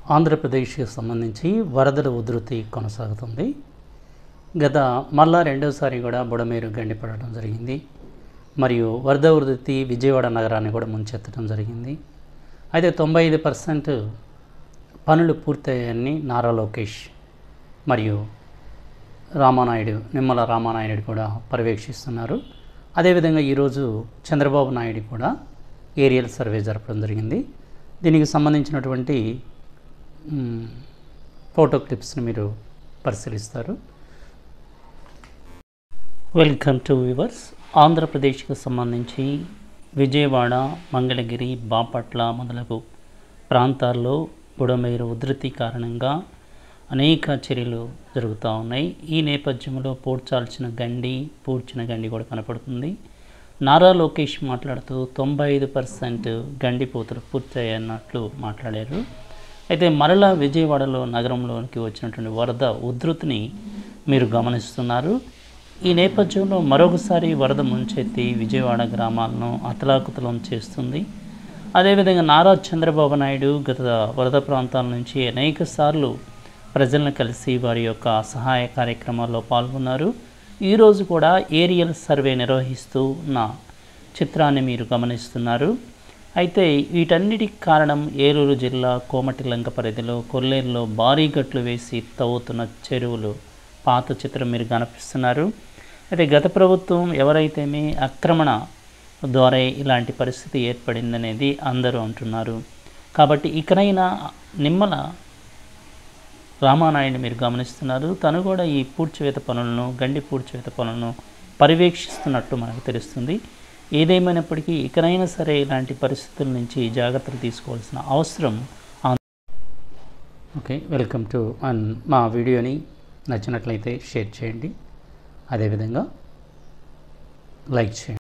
ఆంధ్రప్రదేశ్కి సంబంధించి వరదల ఉధృతి కొనసాగుతుంది గత మళ్ళా రెండోసారి కూడా బుడమేరు గండిపడడం జరిగింది మరియు వరద ఉధృతి విజయవాడ నగరాన్ని కూడా ముంచెత్తడం జరిగింది అయితే తొంభై ఐదు పర్సెంట్ పనులు పూర్తయ్యాయని నారా లోకేష్ మరియు రామానాయుడు నిమ్మల రామానాయుడు కూడా పర్యవేక్షిస్తున్నారు అదేవిధంగా ఈరోజు చంద్రబాబు నాయుడు కూడా ఏరియల్ సర్వే జరపడం జరిగింది దీనికి సంబంధించినటువంటి మ్, ఫోటో క్లిప్స్ని మీరు పరిశీలిస్తారు వెల్కమ్ టు వ్యూవర్స్ ఆంధ్రప్రదేశ్కి సంబంధించి విజయవాడ మంగళగిరి బాపట్ల మొదలగు ప్రాంతాల్లో బుడమేరు ఉధృతి కారణంగా అనేక చర్యలు జరుగుతూ ఉన్నాయి ఈ నేపథ్యంలో పూడ్చాల్సిన గండి పూడ్చిన గండి కూడా కనపడుతుంది నారా లోకేష్ మాట్లాడుతూ తొంభై ఐదు పర్సెంట్ గండి పూతలు పూర్తయ్యన్నట్లు మాట్లాడారు అయితే మరలా విజయవాడలో నగరంలోనికి వచ్చినటువంటి వరద ఉధృతిని మీరు గమనిస్తున్నారు ఈ నేపథ్యంలో మరొకసారి వరద ముంచెత్తి విజయవాడ గ్రామాలను అతలాకుతలం చేస్తుంది అదేవిధంగా నారా చంద్రబాబు నాయుడు గత వరద ప్రాంతాల నుంచి అనేక సార్లు ప్రజలను కలిసి వారి యొక్క సహాయ కార్యక్రమాల్లో పాల్గొన్నారు ఈరోజు కూడా ఏరియల్ సర్వే నిర్వహిస్తూ ఉన్న చిత్రాన్ని మీరు గమనిస్తున్నారు అయితే వీటన్నిటికి కారణం ఏలూరు జిల్లా కోమటిలంక పరిధిలో కొల్లేరులో భారీ గట్లు వేసి తవ్వుతున్న చెరువులు పాత చిత్రం మీరు కనిపిస్తున్నారు అయితే గత ప్రభుత్వం ఎవరైతేమి ఆక్రమణ ద్వారా ఇలాంటి పరిస్థితి ఏర్పడిందనేది అందరూ అంటున్నారు కాబట్టి ఇకనైనా నిమ్మల రామానాయుడు మీరు గమనిస్తున్నారు తను కూడా ఈ పూడ్చివేత పనులను గండి పూడ్చివేత పనులను పర్యవేక్షిస్తున్నట్టు మనకు తెలుస్తుంది ఏదేమైనప్పటికీ ఇకనైనా సరే ఇలాంటి పరిస్థితుల నుంచి జాగ్రత్తలు తీసుకోవాల్సిన అవసరం ఓకే వెల్కమ్ టు అండ్ మా వీడియోని నచ్చినట్లయితే షేర్ చేయండి అదేవిధంగా లైక్ చేయండి